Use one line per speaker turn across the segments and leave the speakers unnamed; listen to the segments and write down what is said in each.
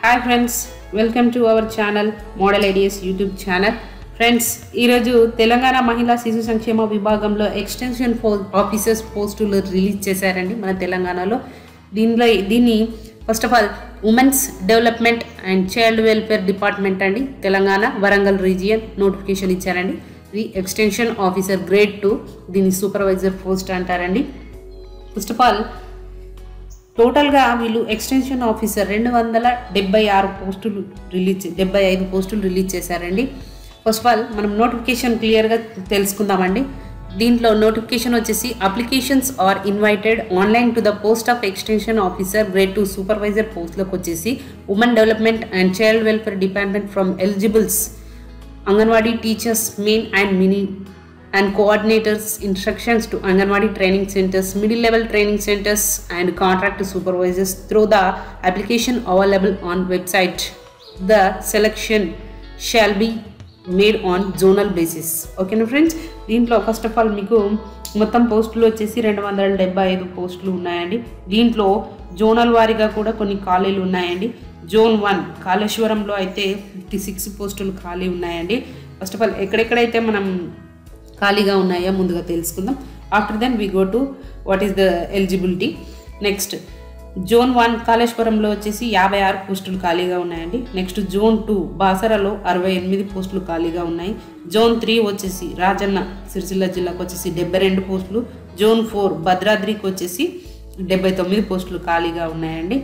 Hi friends welcome to our channel model ideas YouTube channel friends ఈరోజు తెలంగాణ మహిళా శిశు సంక్షేమ విభాగంలో ఎక్స్టెన్షన్ ఫో ఆఫీసర్స్ పోస్టులు రిలీజ్ చేశారండి మన తెలంగాణలో దీనిలో దీన్ని first of all womens development and child welfare department అండి తెలంగాణ వరంగల్ రీజియన్ నోటిఫికేషన్ ఇచ్చారండి ఇది ఎక్స్టెన్షన్ ఆఫీసర్ గ్రేడ్ టూ దీన్ని సూపర్వైజర్ పోస్ట్ అంటారండి ఫస్ట్ ఆఫ్ ఆల్ టోటల్గా వీళ్ళు ఎక్స్టెన్షన్ ఆఫీసర్ రెండు వందల డెబ్బై ఆరు పోస్టులు రిలీజ్ డెబ్బై ఐదు పోస్టులు రిలీజ్ చేశారండి ఫస్ట్ ఆఫ్ ఆల్ మనం నోటిఫికేషన్ క్లియర్గా తెలుసుకుందామండి దీంట్లో నోటిఫికేషన్ వచ్చేసి applications are invited online to the post of extension officer grade two supervisor పోస్ట్లోకి వచ్చేసి women development and child welfare department from eligibles anganwadi teachers main and mini and coordinators instructions to Anganwadi training centers, middle level training centers and contract supervisors through the application available on website. The selection shall be made on zonal basis ఓకేనా friends దీంట్లో first of all మీకు మొత్తం పోస్టులు వచ్చేసి రెండు వందల డెబ్బై ఐదు పోస్టులు ఉన్నాయండి దీంట్లో జోనల్ వారీగా కూడా కొన్ని ఖాళీలు ఉన్నాయండి జోన్ వన్ కాళేశ్వరంలో అయితే ఫిఫ్టీ సిక్స్ పోస్టులు ఖాళీ ఉన్నాయండి ఫస్ట్ ఆఫ్ ఆల్ ఎక్కడెక్కడైతే మనం ఖాళీగా ఉన్నాయో ముందుగా తెలుసుకుందాం after then we go to what is the eligibility next zone one కాళేశ్వరంలో వచ్చేసి యాభై ఆరు పోస్టులు ఖాళీగా ఉన్నాయండి నెక్స్ట్ జోన్ టూ బాసరలో అరవై ఎనిమిది పోస్టులు ఖాళీగా ఉన్నాయి జోన్ త్రీ వచ్చేసి రాజన్న సిరిసిల్ల జిల్లాకు వచ్చేసి డెబ్బై రెండు పోస్టులు జోన్ ఫోర్ భద్రాద్రికి వచ్చేసి డెబ్బై తొమ్మిది పోస్టులు ఖాళీగా ఉన్నాయండి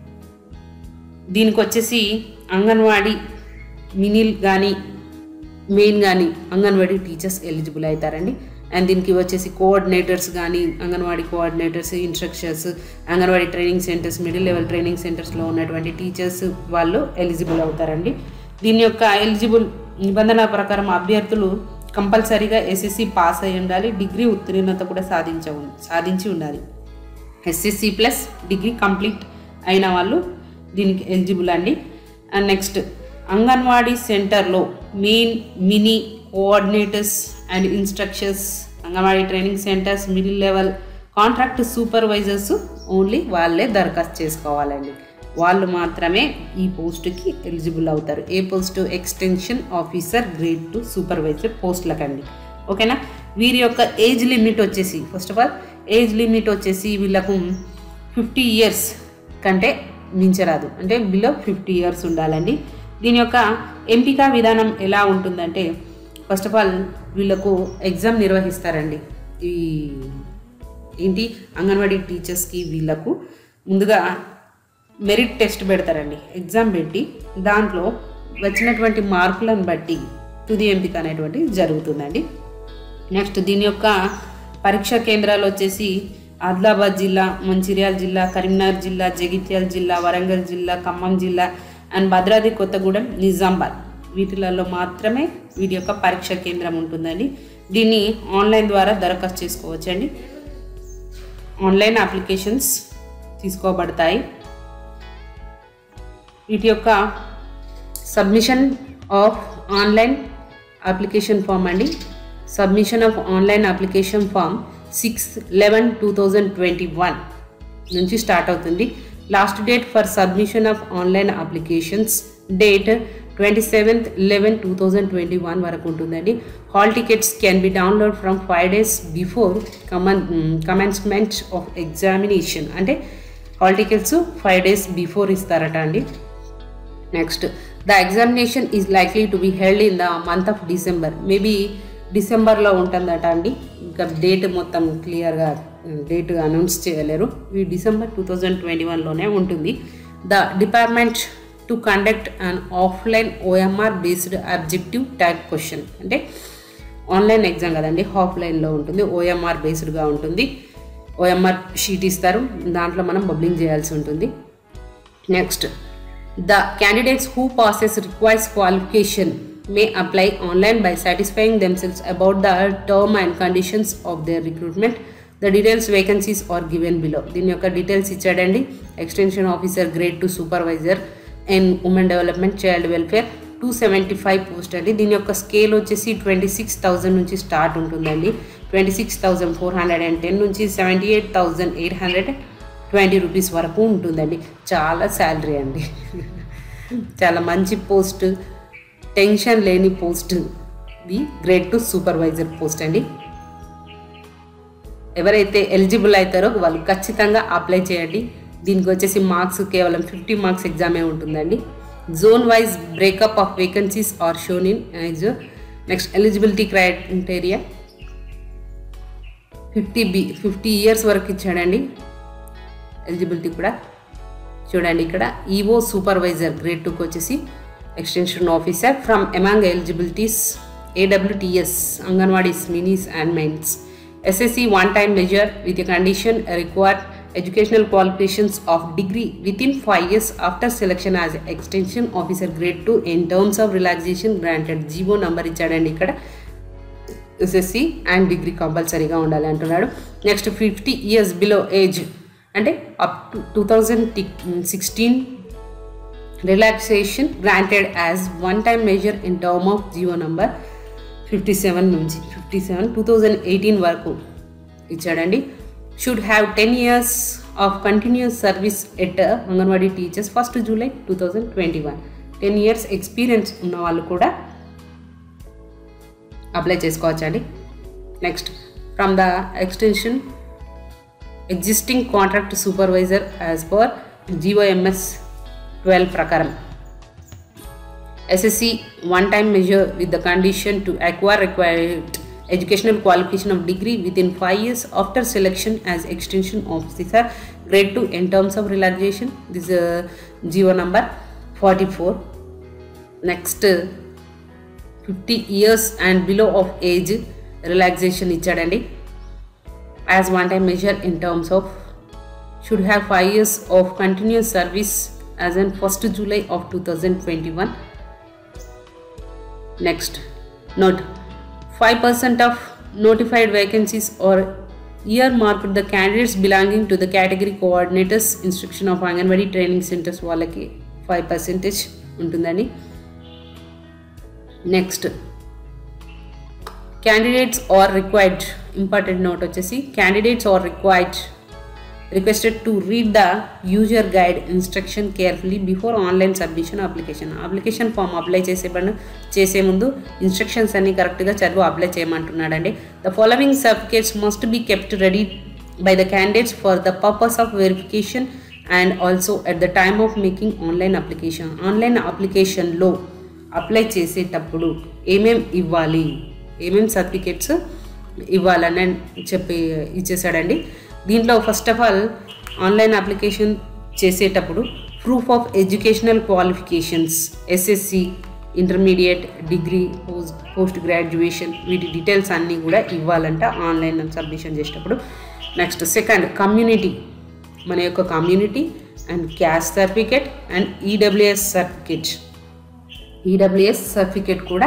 దీనికి వచ్చేసి అంగన్వాడీ మినిల్ కానీ మెయిన్ కానీ అంగన్వాడీ టీచర్స్ ఎలిజిబుల్ అవుతారండి అండ్ దీనికి వచ్చేసి కోఆర్డినేటర్స్ కానీ anganwadi coordinators instructions anganwadi training centres middle level training సెంటర్స్లో ఉన్నటువంటి టీచర్స్ వాళ్ళు ఎలిజిబుల్ అవుతారండి దీని యొక్క ఎలిజిబుల్ నిబంధన ప్రకారం అభ్యర్థులు కంపల్సరీగా ఎస్ఎస్సి పాస్ అయి ఉండాలి డిగ్రీ ఉత్తీర్ణత కూడా సాధించ సాధించి ఉండాలి ఎస్ఎస్సి ప్లస్ డిగ్రీ కంప్లీట్ అయిన వాళ్ళు దీనికి ఎలిజిబుల్ అండి అండ్ నెక్స్ట్ అంగన్వాడీ సెంటర్లో main mini coordinators and instructions anganwadi training centres middle level contract supervisors only వాళ్ళే దరఖాస్తు చేసుకోవాలండి వాళ్ళు మాత్రమే ఈ పోస్టుకి ఎలిజిబుల్ అవుతారు ఏ పోస్టు extension officer grade two supervisor పోస్టులకండి ఓకేనా వీరి యొక్క ఏజ్ లిమిట్ వచ్చేసి first of all age limit వచ్చేసి వీళ్ళకు ఫిఫ్టీ ఇయర్స్ కంటే మించరాదు అంటే బిలో ఫిఫ్టీ ఇయర్స్ ఉండాలండి దీని యొక్క ఎంపిక విధానం ఎలా ఉంటుందంటే ఫస్ట్ ఆఫ్ ఆల్ వీళ్ళకు ఎగ్జామ్ నిర్వహిస్తారండి ఈ ఏంటి అంగన్వాడీ టీచర్స్కి వీళ్ళకు ముందుగా మెరిట్ టెస్ట్ పెడతారండి ఎగ్జామ్ పెట్టి దాంట్లో వచ్చినటువంటి మార్కులను బట్టి తుది ఎంపిక అనేటువంటి జరుగుతుందండి నెక్స్ట్ దీని యొక్క పరీక్షా కేంద్రాలు వచ్చేసి ఆదిలాబాద్ జిల్లా మంచిర్యాల జిల్లా కరీంనగర్ జిల్లా జగిత్యాల జిల్లా వరంగల్ జిల్లా ఖమ్మం జిల్లా అండ్ భద్రాద్రి కొత్తగూడెం నిజామాబాద్ వీటిలలో మాత్రమే వీటి యొక్క పరీక్ష కేంద్రం ఉంటుందండి దీన్ని ఆన్లైన్ ద్వారా దరఖాస్తు చేసుకోవచ్చండి ఆన్లైన్ అప్లికేషన్స్ తీసుకోబడతాయి వీటి యొక్క submission of online application form అండి submission of online application form six eleven two thousand twenty one నుంచి స్టార్ట్ అవుతుంది last date for submission of online applications date twenty seventh eleven two thousand twenty one వరకు ఉంటుందండి hall tickets can be download from five days before కమన్ commencement of examination అంటే hall tickets five days before ఇస్తారట అండి next the examination is likely to be held in the month of December maybe డిసెంబర్లో ఉంటుందట అండి ఇంకా date మొత్తం క్లియర్గా డేట్ అనౌన్స్ చేయలేరు ఈ డిసెంబర్ టూ థౌజండ్ ట్వంటీ వన్లోనే ఉంటుంది the department to conduct an offline OMR based objective tag question అంటే ఆన్లైన్ ఎగ్జామ్ కదండి ఆఫ్లైన్లో ఉంటుంది ఓఎంఆర్ బేస్డ్గా ఉంటుంది ఓఎంఆర్ షీట్ ఇస్తారు దాంట్లో మనం బబ్లింగ్ చేయాల్సి ఉంటుంది next the candidates who passes requires qualification may apply online by satisfying themselves about the term and conditions of their recruitment. The details vacancies are given below. దీని యొక్క details ఇచ్చాడండి extension officer grade two supervisor and women development child welfare two seventy five post అండి దీని యొక్క scale వచ్చేసి twenty six thousand నుంచి start ఉంటుందండి twenty six thousand four hundred and ten నుంచి seventy eight thousand eight hundred twenty rupees వరకు ఉంటుందండి చాలా శాలరీ అండి చాలా మంచి పోస్ట్ టెన్షన్ లేని post the grade two supervisor post అండి ఎవరైతే ఎలిజిబుల్ అవుతారో వాళ్ళు ఖచ్చితంగా అప్లై చేయండి దీనికి వచ్చేసి మార్క్స్ కేవలం ఫిఫ్టీ మార్క్స్ ఎగ్జామే ఉంటుందండి zone wise breakup of vacancies are shown in next eligibility criteria fifty be fifty years వరకు ఇచ్చాడండి ఎలిజిబిలిటీ కూడా చూడండి ఇక్కడ ఈవో సూపర్వైజర్ గ్రేడ్ టూకి వచ్చేసి extension officer from among eligibilities AWTS anganwadis minis and mains SSC one time measure with a condition required educational qualifications of degree within 5 years after selection as extension officer grade 2 in terms of relaxation granted GO number ఇచ్చాడండి ఇక్కడ SSC and degree కంపల్సరీగా ఉండాలి అంటున్నాడు next fifty years below age అంటే up to two thousand sixteen relaxation granted as one time measure in term of GO number fifty seven నుంచి fifty seven two thousand eighteen వరకు ఇచ్చాడండి should have ten years of continuous service at anganwadi teachers first July two thousand twenty one ten years experience ఉన్న వాళ్ళు కూడా apply చేసుకోవచ్చండి next from the extension existing contract supervisor as per GOMS twelve ప్రకారం SSC one time measure with the condition to acquire required educational qualification of degree within 5 years after selection as extension officer grade 2 in terms of relaxation this is uh, geo number 44 next uh, 50 years and below of age relaxation ఇచ్చాడండి as one time measure in terms of should have 5 years of continuous service as in 1st July of 2021 next note 5% of notified vacancies or earmarked the candidates belonging to the category coordinators instruction of anganwadi training centers వాళ్ళకి five percentage ఉంటుందండి next candidates are required important note వచ్చేసి candidates are required requested to read the user guide instruction carefully before online submission application application form apply చేసే చేసే ముందు instructions అన్ని కరెక్ట్గా చదివి apply చేయమంటున్నాడండి the following certificates must be kept ready by the candidates for the purpose of verification and also at the time of making online application online అప్లికేషన్లో apply చేసేటప్పుడు ఏమేం ఇవ్వాలి ఏమేం సర్టిఫికేట్స్ ఇవ్వాలని చెప్పి ఇచ్చేసాడండి దీంట్లో first of all online application చేసేటప్పుడు proof of educational qualifications SSC intermediate degree post post graduation వీటి డీటెయిల్స్ అన్నీ కూడా ఇవ్వాలంట ఆన్లైన్ సబ్మిషన్ చేసేటప్పుడు నెక్స్ట్ సెకండ్ కమ్యూనిటీ మన యొక్క community and caste certificate and EWS certificate EWS certificate కూడా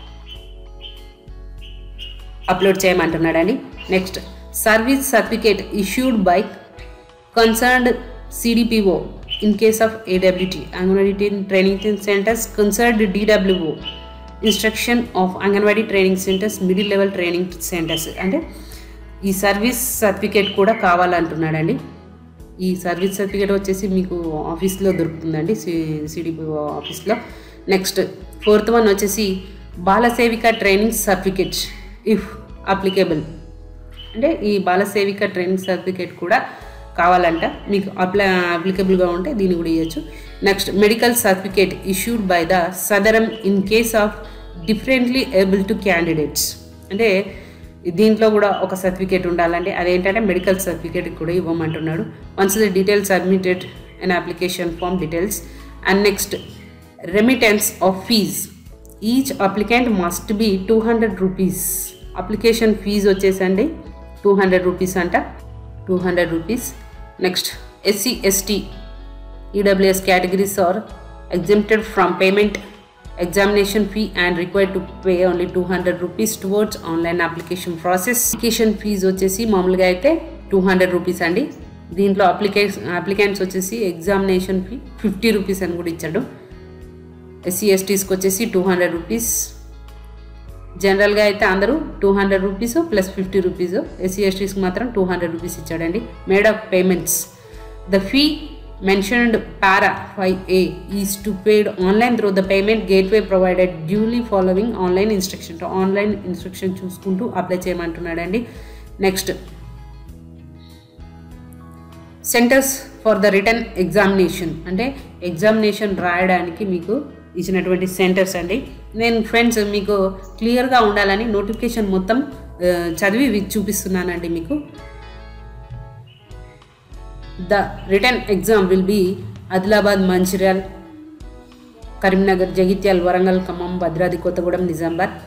అప్లోడ్ చేయమంటున్నాడండి next service certificate issued by concerned CDPO in case of AWT anganwadi training centers concerned DWO instruction of anganwadi training centres middle level training centers అంటే ఈ service certificate కూడా కావాలంటున్నాడండి ఈ service certificate వచ్చేసి మీకు ఆఫీస్లో దొరుకుతుందండి సి సిడిపిఓ ఆఫీస్లో నెక్స్ట్ ఫోర్త్ వన్ వచ్చేసి బాలసేవిక ట్రైనింగ్ సర్టిఫికేట్ ఇఫ్ అప్లికేబుల్ అంటే ఈ బాలసేవిక ట్రైనింగ్ సర్టిఫికేట్ కూడా కావాలంట మీకు అప్లై అప్లికబుల్గా ఉంటే దీన్ని కూడా ఇవ్వచ్చు next medical certificate issued by the Sadaram in case of differently able to candidates అంటే దీంట్లో కూడా ఒక సర్టిఫికేట్ ఉండాలండి అదేంటంటే మెడికల్ సర్టిఫికేట్ కూడా ఇవ్వమంటున్నాడు once the details submitted and application form details and next remittance of fee each applicant must be two hundred rupees application fee వచ్చేసండి two hundred rupees అంట two hundred rupees next SC ST EWS categories are exempted from payment examination fee and required to pay only two hundred rupees towards online application process application fee వచ్చేసి మామూలుగా అయితే two hundred rupees అండి దీంట్లో application applicants వచ్చేసి examination fee fifty rupees అని కూడా ఇచ్చాడు SC ఎస్టీస్కి వచ్చేసి టూ హండ్రెడ్ రూపీస్ జనరల్గా అయితే అందరూ two hundred rupees plus fifty rupees SC ఎస్టీస్కి మాత్రం టూ హండ్రెడ్ రూపీస్ ఇచ్చాడండి made of payments the fee mentioned para 5a is to paid online through the payment gateway provided duly following online instruction to online instruction చూసుకుంటూ apply చేయమంటున్నాడండి next centers for the return examination అంటే examination రాయడానికి మీకు ఇచ్చినటువంటి centres అండి నేను friends మీకు క్లియర్గా ఉండాలని నోటిఫికేషన్ మొత్తం ఆ, చదివి వి- చూపిస్తున్నానండి మీకు the return exam will be Adilabad Mancherial Karimnagar Jagtial Warangal Khammam Bhadradri Kothagudem Nizamabad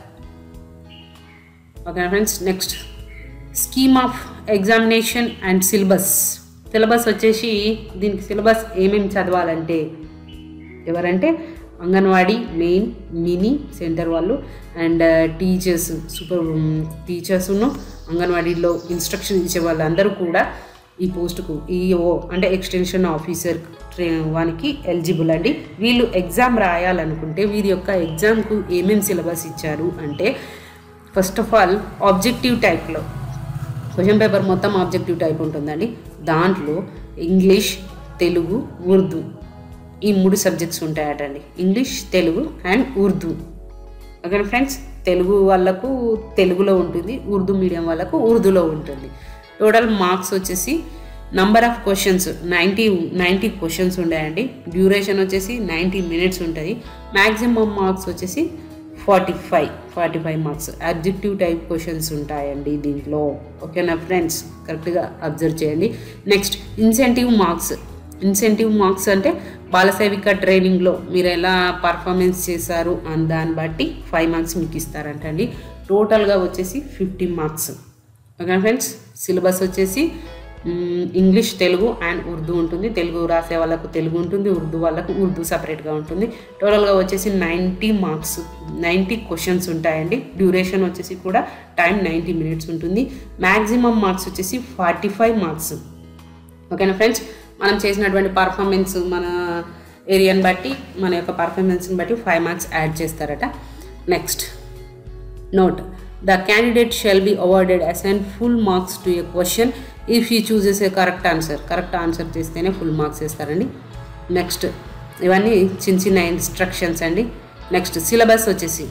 okay friends next scheme of examination and syllabus syllabus వచ్చేసి దీనికి సిలబస్ ఏమేమి చదవాలంటే ఎవరంటే అంగన్వాడీ మెయిన్ మినీ సెంటర్ వాళ్ళు అండ్ టీచర్స్ సూపర్ టీచర్స్ను అంగన్వాడీలో ఇన్స్ట్రక్షన్ ఇచ్చే వాళ్ళందరూ కూడా ఈ పోస్టుకు ఈఓ అంటే ఎక్స్టెన్షన్ ఆఫీసర్ ట్రే వానికి ఎలిజిబుల్ అండి వీళ్ళు ఎగ్జామ్ రాయాలనుకుంటే వీరి యొక్క ఎగ్జామ్కు ఏమేమి సిలబస్ ఇచ్చారు అంటే ఫస్ట్ ఆఫ్ ఆల్ ఆబ్జెక్టివ్ టైప్లో క్వశ్చన్ పేపర్ మొత్తం ఆబ్జెక్టివ్ టైప్ ఉంటుందండి దాంట్లో ఇంగ్లీష్ తెలుగు ఉర్దూ ఈ మూడు సబ్జెక్ట్స్ ఉంటాయటండి English Telugu and Urdu okay friends Telugu వాళ్ళకు తెలుగులో ఉంటుంది ఉర్దూ మీడియం వాళ్ళకు ఉర్దూలో ఉంటుంది టోటల్ మార్క్స్ వచ్చేసి number of questions ninety ninety questions ఉంటాయండి డ్యూరేషన్ వచ్చేసి నైంటీ మినిట్స్ ఉంటుంది మ్యాక్సిమం మార్క్స్ వచ్చేసి forty five forty five marks objective type questions ఉంటాయండి దీంట్లో ఓకేనా ఫ్రెండ్స్ కరెక్ట్గా అబ్జర్వ్ చేయండి next incentive marks incentive marks అంటే బాలసేవిక ట్రైనింగ్లో మీరు ఎలా పర్ఫార్మెన్స్ చేశారు అని దాన్ని బట్టి ఫైవ్ మార్క్స్ మీకు ఇస్తారంటండి టోటల్గా వచ్చేసి fifty marks okay friends syllabus వచ్చేసి మ్, ఇంగ్లీష్ తెలుగు అండ్ ఉర్దూ ఉంటుంది తెలుగు రాసే వాళ్ళకు తెలుగు ఉంటుంది ఉర్దూ వాళ్ళకు ఉర్దూ సపరేట్గా ఉంటుంది టోటల్గా వచ్చేసి నైంటీ మార్క్స్ నైంటీ క్వశ్చన్స్ ఉంటాయండి డ్యూరేషన్ వచ్చేసి కూడా టైం నైంటీ మినిట్స్ ఉంటుంది మ్యాక్సిమం మార్క్స్ వచ్చేసి ఫార్టీ ఫైవ్ మార్క్స్ ఓకేనా ఫ్రెండ్స్ మనం చేసినటువంటి పర్ఫార్మెన్స్ మన ఏరియాని బట్టి మన యొక్క పర్ఫార్మెన్స్ని బట్టి ఫైవ్ మార్క్స్ యాడ్ చేస్తారట next note the candidate shall be awarded assign full marks to a question if you chooses a correct answer correct answer చేస్తేనే ఫుల్ మార్క్స్ ఇస్తారండి నెక్స్ట్ ఇవన్నీ చిన్న చిన్న ఇన్స్ట్రక్షన్స్ అండి నెక్స్ట్ సిలబస్ వచ్చేసి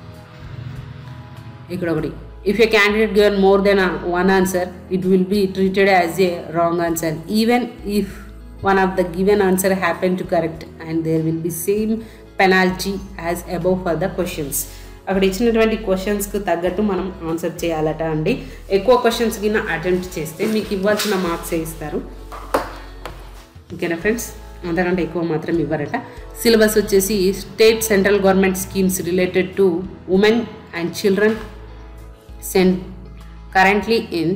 ఇక్కడ ఒకటి if a candidate given more then one answer it will be treated as a wrong answer even if one of the given answer happen to correct and there will be same penalty as above for the questions అక్కడ ఇచ్చినటువంటి క్వశ్చన్స్కి తగ్గట్టు మనం answer చేయాలట అండి ఎక్కువ questions కింద attempt చేస్తే మీకు ఇవ్వాల్సిన మార్క్స్ ఇస్తారు ఓకేనా ఫ్రెండ్స్ అంతకంటే ఎక్కువ మాత్రం ఇవ్వరట సిలబస్ వచ్చేసి state central government schemes related to women and children సెన్ currently in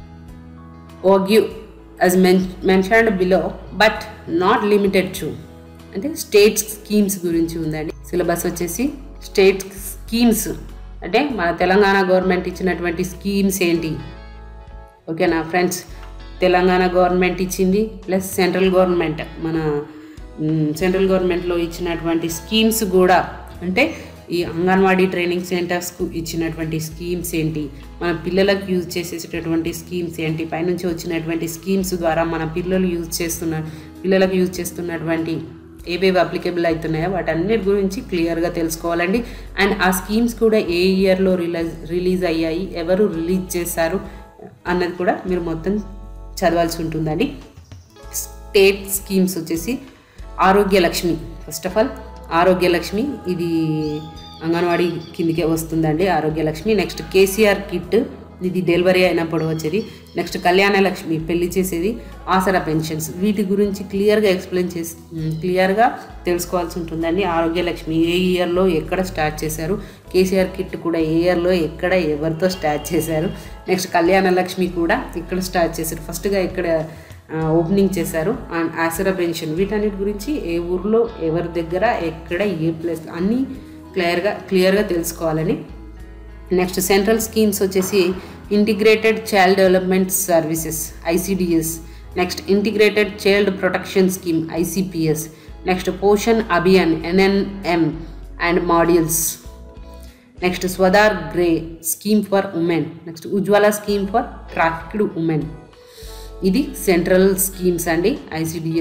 vogue as men- mentioned below but not limited to అంటే స్టేట్ స్కీమ్స్ గురించి ఉందండి సిలబస్ వచ్చేసి స్టేట్ స్కీమ్స్ అంటే మన తెలంగాణ గవర్నమెంట్ ఇచ్చినటువంటి స్కీమ్స్ ఏంటి ఓకేనా ఫ్రెండ్స్ తెలంగాణ గవర్నమెంట్ ఇచ్చింది ప్లస్ సెంట్రల్ గవర్నమెంట్ మన మ్, సెంట్రల్ గవర్నమెంట్లో ఇచ్చినటువంటి స్కీమ్స్ కూడా అంటే ఈ అంగన్వాడీ ట్రైనింగ్ సెంటర్స్కు ఇచ్చినటువంటి స్కీమ్స్ ఏంటి మన పిల్లలకు యూజ్ చేసేటటువంటి స్కీమ్స్ ఏంటి పైనుంచి వచ్చినటువంటి స్కీమ్స్ ద్వారా మన పిల్లలు యూజ్ చేస్తున్న పిల్లలకు యూజ్ చేస్తున్నటువంటి ఏవేవి అప్లికేబుల్ అవుతున్నాయో వాటన్నిటి గురించి క్లియర్గా తెలుసుకోవాలండి అండ్ ఆ స్కీమ్స్ కూడా ఏ ఇయర్లో రిలీజ్ రిలీజ్ అయ్యాయి ఎవరు రిలీజ్ చేశారు అన్నది కూడా మీరు మొత్తం చదవాల్సి ఉంటుందండి స్టేట్ స్కీమ్స్ వచ్చేసి ఆరోగ్య లక్ష్మి ఫస్ట్ ఆఫ్ ఆల్ ఆరోగ్య లక్ష్మి ఇది అంగన్వాడీ కిందికే వస్తుందండి Arogya Lakshmi next KCR kit ఇది డెలివరీ అయినప్పుడు వచ్చేది నెక్స్ట్ కళ్యాణ లక్ష్మి పెళ్లి చేసేది ఆసరా పెన్షన్స్ వీటి గురించి క్లియర్గా ఎక్స్ప్లెయిన్ చేసి క్లియర్గా తెలుసుకోవాల్సి ఉంటుందండి ఆరోగ్య లక్ష్మి ఏ ఇయర్లో ఎక్కడ స్టార్ట్ చేశారు కేసీఆర్ కిట్ కూడా ఏ ఇయర్లో ఎక్కడ ఎవరితో స్టార్ట్ చేశారు నెక్స్ట్ కళ్యాణ లక్ష్మి కూడా ఇక్కడ స్టార్ట్ చేశారు ఫస్ట్గా ఇక్కడ ఓపెనింగ్ చేశారు అండ్ ఆసరా పెన్షన్ వీటన్నిటి గురించి ఏ ఊర్లో ఎవరి దగ్గర ఎక్కడ ఏ ప్లేస్ అన్నీ క్లియర్గా క్లియర్గా తెలుసుకోవాలని నెక్స్ట్ సెంట్రల్ స్కీమ్స్ వచ్చేసి integrated child development services ICDS next integrated child protection scheme ICPS next Poshan Abhiyaan NNM and modules next Swadhar Greh scheme for women next Ujjwala scheme for trafficked women ఇది సెంట్రల్ స్కీమ్స్ అండి ఐసిడిఎస్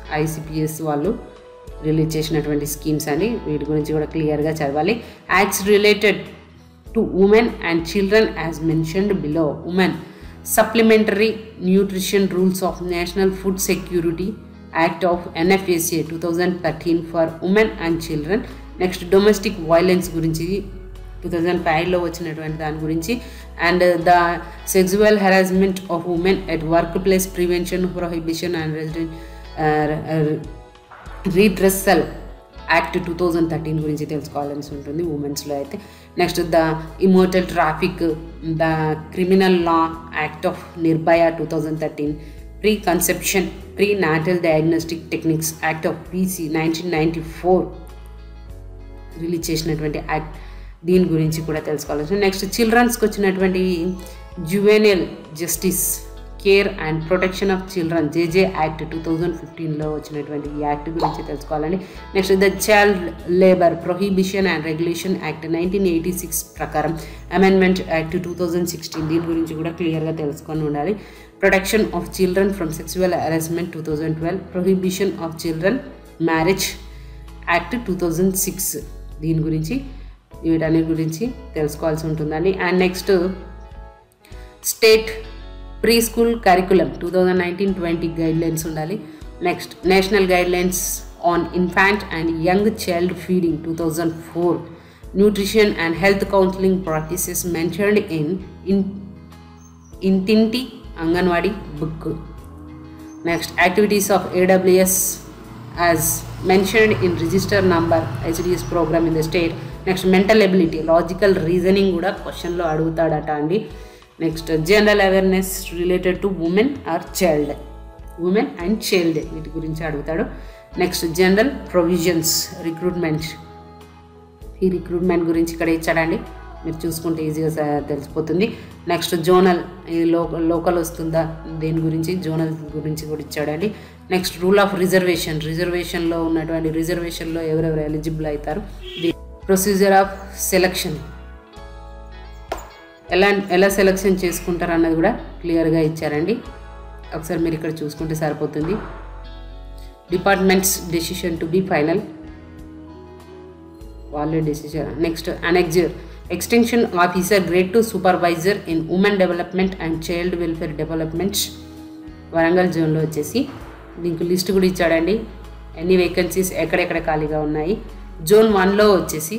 ఐసిపిఎస్ వాళ్ళు release చేసినటువంటి schemes అని వీటి గురించి కూడా క్లియర్గా చదవాలి acts related to women and children as mentioned below women supplementary nutrition rules of national food security act of NFSA two thousand thirteen for women and children next domestic violence గురించి two thousand ఫైవ్లో వచ్చినటువంటి దాని గురించి and the sexual harassment of women at work place prevention prohibition and resident redressal act two thousand thirteen గురించి తెలుసుకోవాల్సి ఉంటుంది ఉమెన్స్లో అయితే next the immoral traffic the criminal law act of Nirbhaya two thousand thirteen pre conception pre natal diagnostic techniques act of PC nineteen ninety four release చేసినటువంటి act దీని గురించి కూడా తెలుసుకోవాల్సి నెక్స్ట్ చిల్డ్రన్స్కి వచ్చినటువంటి juvenile justice care and protection of children JJ act two thousand ఫిఫ్టీన్లో వచ్చినటువంటి ఈ యాక్ట్ గురించి తెలుసుకోవాలండి next the child labour prohibition and regulation act nineteen eighty six ప్రకారం amendment act two thousand sixteen దీని గురించి కూడా క్లియర్గా తెలుసుకొని ఉండాలి protection of children from sexual harassment two thousand twelve prohibition of children marriage act two thousand six దీని గురించి వీటన్నిటి గురించి తెలుసుకోవాల్సి ఉంటుందండి and next state pre school curriculum two thousand nineteen twenty guidelines ఉండాలి next national guidelines on infant and young child feeding two thousand four nutrition and health counselling practices mentioned in in ఇంటింటి anganwadi book next activities of AWS as mentioned in register number HDS program in the state next mental ability logical reasoning కూడా క్వశ్చన్లో అడుగుతాడట అండి next general awareness related to women or child women and child వీటి గురించి అడుగుతాడు next general provisions recruitment ఈ recruitment గురించి ఇక్కడ ఇచ్చాడండి మీరు చూసుకుంటే ఈజీగా స- తెలిసిపోతుంది నెక్స్ట్ జోనల్ ఇది లోకల్ లోకల్ వస్తుందా దేని గురించి జోనల్ గురించి కూడా ఇచ్చాడండి నెక్స్ట్ రూల్ ఆఫ్ రిజర్వేషన్ రిజర్వేషన్లో ఉన్నటువంటి రిజర్వేషన్లో ఎవరెవరు ఎలిజిబుల్ అవుతారు ప్రొసీజర్ ఆఫ్ సెలక్షన్ ఎలా ఎలా సెలక్షన్ చేసుకుంటారు అన్నది కూడా క్లియర్గా ఇచ్చారండి ఒకసారి మీరు ఇక్కడ చూసుకుంటే సరిపోతుంది departments decision to be final వాళ్ళే decision next annexure extension officer grade two supervisor in women development and child welfare developments Warangal జోన్లో వచ్చేసి దీనికి లిస్ట్ కూడా ఇచ్చాడండి ఎన్ని వేకెన్సీస్ ఎక్కడెక్కడ ఖాళీగా ఉన్నాయి జోన్ వన్లో వచ్చేసి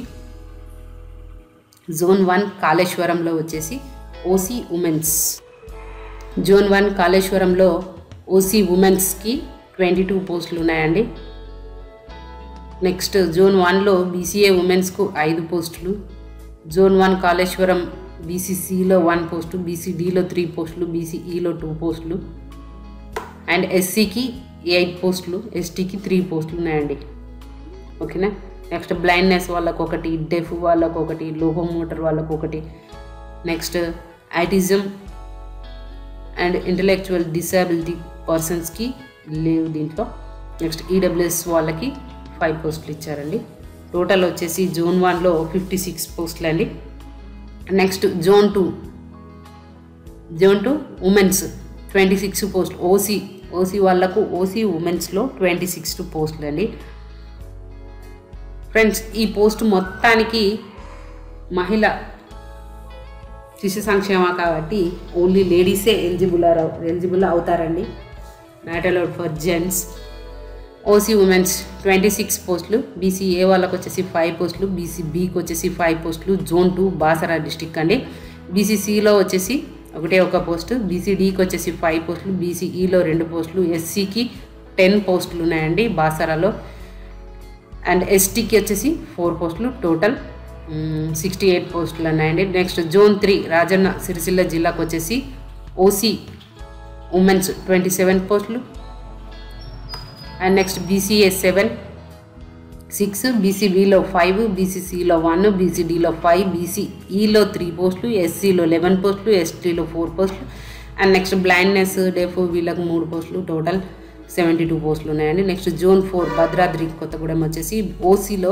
జోన్ వన్ కాళేశ్వరంలో వచ్చేసి ఓసీ ఉమెన్స్ జోన్ వన్ కాళేశ్వరంలో ఓసీ ఉమెన్స్కి ట్వంటీ టూ పోస్టులు ఉన్నాయండి నెక్స్ట్ జోన్ వన్లో బీసీఏ ఉమెన్స్కు ఐదు పోస్టులు జోన్ వన్ కాళేశ్వరం బీసీసీలో వన్ పోస్టు బీసీడీలో త్రీ పోస్టులు బీసీఈలో టూ పోస్టులు అండ్ ఎస్సీకి ఎయిట్ పోస్టులు ఎస్టీకి త్రీ పోస్టులు ఉన్నాయండి ఓకేనా నెక్స్ట్ బ్లైండ్నెస్ వాళ్ళకు ఒకటి డెఫ్ వాళ్ళకు ఒకటి లోకోమోటర్ వాళ్ళకు ఒకటి next autism and intellectual disability పర్సన్స్కి లేవు దీంట్లో నెక్స్ట్ ఈడబ్ల్యూఎస్ వాళ్ళకి ఫైవ్ పోస్టులు ఇచ్చారండి టోటల్ వచ్చేసి జోన్ వన్లో ఫిఫ్టీ సిక్స్ పోస్టులు అండి next zone two zone two womens twenty six post OC OC వాళ్ళకు ఓసీ ఉమెన్స్లో ట్వంటీ సిక్స్ పోస్టులు అండి ఫ్రెండ్స్ ఈ పోస్ట్ మొత్తానికి మహిళ శిశు సంక్షేమ కాబట్టి ఓన్లీ లేడీసే ఎలిజిబుల్ ఎలిజిబుల్ అవుతారండి not allowed for gents OC womens twenty six పోస్టులు బీసీఏ వాళ్ళకి వచ్చేసి ఫైవ్ పోస్టులు బీసీబీకి వచ్చేసి ఫైవ్ పోస్టులు జోన్ టూ బాసరా డిస్టిక్ అండి బీసీసీలో వచ్చేసి ఒకటే ఒక పోస్టు బీసీడీకి వచ్చేసి ఫైవ్ పోస్టులు బీసీఈలో రెండు పోస్టులు ఎస్సీకి టెన్ పోస్టులు ఉన్నాయండి బాసరాలో అండ్ ఎస్టీకి వచ్చేసి ఫోర్ పోస్టులు టోటల్ సిక్స్టీ ఎయిట్ పోస్టులు ఉన్నాయండి next zone three Rajanna Sircilla జిల్లాకు వచ్చేసి ఓసీ ఉమెన్స్ ట్వంటీ సెవెన్ పోస్టులు and next BCA seven six బీసీబీలో ఫైవ్ బీసీసీలో వన్ బీసీడీలో ఫైవ్ బీసీఈలో త్రీ పోస్టులు ఎస్సీలో లెవెన్ పోస్టులు ఎస్టీలో ఫోర్ పోస్టులు అండ్ నెక్స్ట్ బ్లైండ్నెస్ డెఫ్ వీళ్ళకి మూడు పోస్టులు టోటల్ సెవెంటీ టూ పోస్టులు ఉన్నాయండి next zone four Bhadradri Kothagudem వచ్చేసి ఓసీలో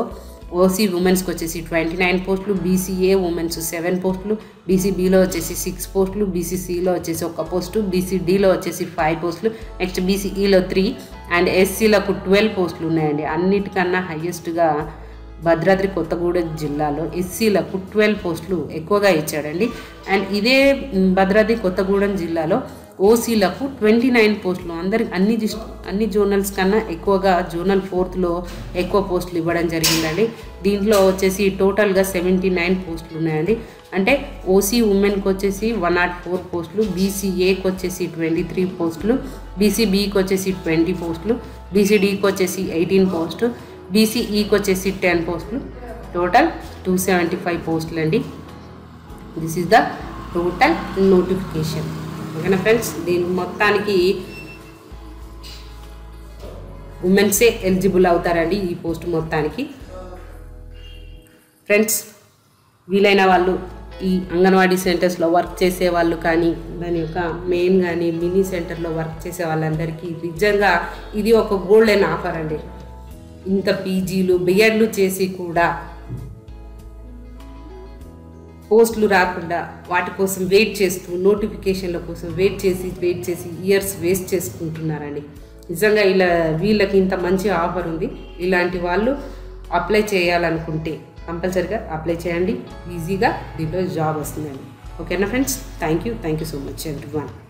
ఓసీ ఉమెన్స్కి వచ్చేసి ట్వంటీ నైన్ పోస్టులు బీసీఏ ఉమెన్స్ సెవెన్ పోస్టులు బీసీబీలో వచ్చేసి సిక్స్ పోస్టులు బీసీసీలో వచ్చేసి ఒక పోస్టు బీసీడీలో వచ్చేసి ఫైవ్ పోస్టులు నెక్స్ట్ బీసీఈలో త్రీ అండ్ ఎస్సీలకు ట్వెల్వ్ పోస్టులు ఉన్నాయండి అన్నిటికన్నా హయ్యెస్ట్గా భద్రాద్రి కొత్తగూడెం జిల్లాలో ఎస్సీలకు ట్వెల్వ్ పోస్టులు ఎక్కువగా ఇచ్చాడండి అండ్ ఇదే మ్, భద్రాద్రి కొత్తగూడెం జిల్లాలో ఓసీలకు ట్వంటీ నైన్ పోస్టులు అందరి అన్ని డిస్ అన్ని జోనల్స్ కన్నా ఎక్కువగా జోనల్ ఫోర్త్లో ఎక్కువ పోస్టులు ఇవ్వడం జరిగిందండి దీంట్లో వచ్చేసి టోటల్గా సెవెంటీ నైన్ పోస్టులు ఉన్నాయండి అంటే ఓసీ ఉమెన్కి వచ్చేసి వన్ నాట్ ఫోర్ పోస్టులు బీసీఏకి వచ్చేసి ట్వంటీ త్రీ పోస్టులు బీసీబీకి వచ్చేసి ట్వంటీ పోస్టులు బీసీడీకి వచ్చేసి ఎయిటీన్ పోస్టు బీసీఈకి వచ్చేసి టెన్ పోస్టులు టోటల్ టూ సెవెంటీ ఫైవ్ పోస్టులు అండి this is the total notification ఓకేనా ఫ్రెండ్స్ దీని మొత్తానికి ఉమెన్సే ఎలిజిబుల్ అవుతారండి ఈ పోస్ట్ మొత్తానికి ఫ్రెండ్స్ వీలైన వాళ్ళు ఈ అంగన్వాడీ సెంటర్స్లో వర్క్ చేసే వాళ్ళు కానీ దాని యొక్క మెయిన్ కానీ మినీ సెంటర్లో వర్క్ చేసే వాళ్ళందరికీ నిజంగా ఇది ఒక గోల్డెన్ ఆఫర్ అండి ఇంత పీజీలు బిఎడ్లు చేసి కూడా పోస్టులు రాకుండా వాటి కోసం వెయిట్ చేస్తూ నోటిఫికేషన్ల కోసం వెయిట్ చేసి వెయిట్ చేసి ఇయర్స్ వేస్ట్ చేసుకుంటున్నారండి నిజంగా ఇలా వీళ్ళకి ఇంత మంచి ఆఫర్ ఉంది ఇలాంటి వాళ్ళు అప్లై చేయాలనుకుంటే కంపల్సరిగా అప్లై చేయండి ఈజీగా దీంట్లో జాబ్ వస్తుందండి ఓకేనా friends thank you thank you so much every one